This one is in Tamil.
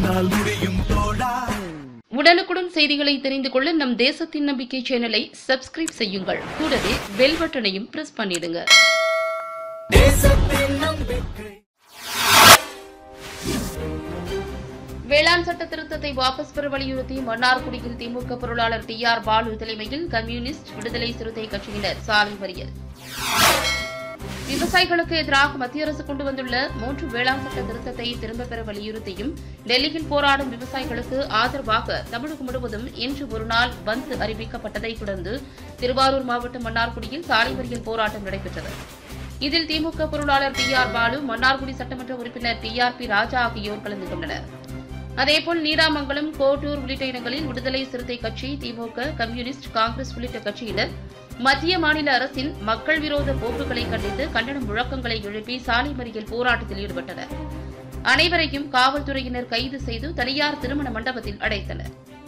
உன்னால் முடியும் தோழா உடனுக்குடன் செய்திகளை தெரிந்து கொள்ள நம் தேசத்தின் நம்பிக்கை சேனலை சப்ஸ்கிரைப் செய்யுங்கள் கூடவே பெல் பட்டனையும் பிரஸ் பண்ணிடுங்க தேசத்தின் நம்பிக்கை வேளாண் சட்ட திருத்தத்தை வாபஸ் பெற வலியுறுத்தி மன்னார்குடியில் திமுக பொருளாளர் டி ஆர் பாலு தலைமையில் கம்யூனிஸ்ட் விடுதலை சிறுத்தை கட்சியினர் சாலை மறியல் விவசாயிகளுக்கு எதிராக மத்திய அரசு கொண்டு வந்துள்ள மூன்று வேளாண் சட்ட திருத்தத்தை திரும்பப் பெற வலியுறுத்தியும் டெல்லியில் போராடும் விவசாயிகளுக்கு ஆதரவாக தமிழகம் முழுவதும் இன்று ஒருநாள் பந்த் அறிவிக்கப்பட்டதை தொடர்ந்து திருவாரூர் மாவட்டம் மன்னார்குடியில் சாலை மறியல் போராட்டம் நடைபெற்றது இதில் திமுக பொருளாளர் டி ஆர் பாலு மன்னார்குடி சட்டமன்ற உறுப்பினர் டி ஆர் பி ராஜா ஆகியோர் கலந்து கொண்டனர் அதேபோல் நீடாமங்கலம் கோட்டூர் உள்ளிட்ட இடங்களில் விடுதலை சிறுத்தை கட்சி திமுக கம்யூனிஸ்ட் காங்கிரஸ் உள்ளிட்ட கட்சியினர் மத்திய மாநில அரசின் மக்கள் விரோத போக்குகளை கண்டித்து கண்டன முழக்கங்களை எழுப்பி சாலை மறியல் போராட்டத்தில் ஈடுபட்டனர் அனைவரையும் காவல்துறையினர் கைது செய்து தனியார் திருமண மண்டபத்தில் அடைத்தனர்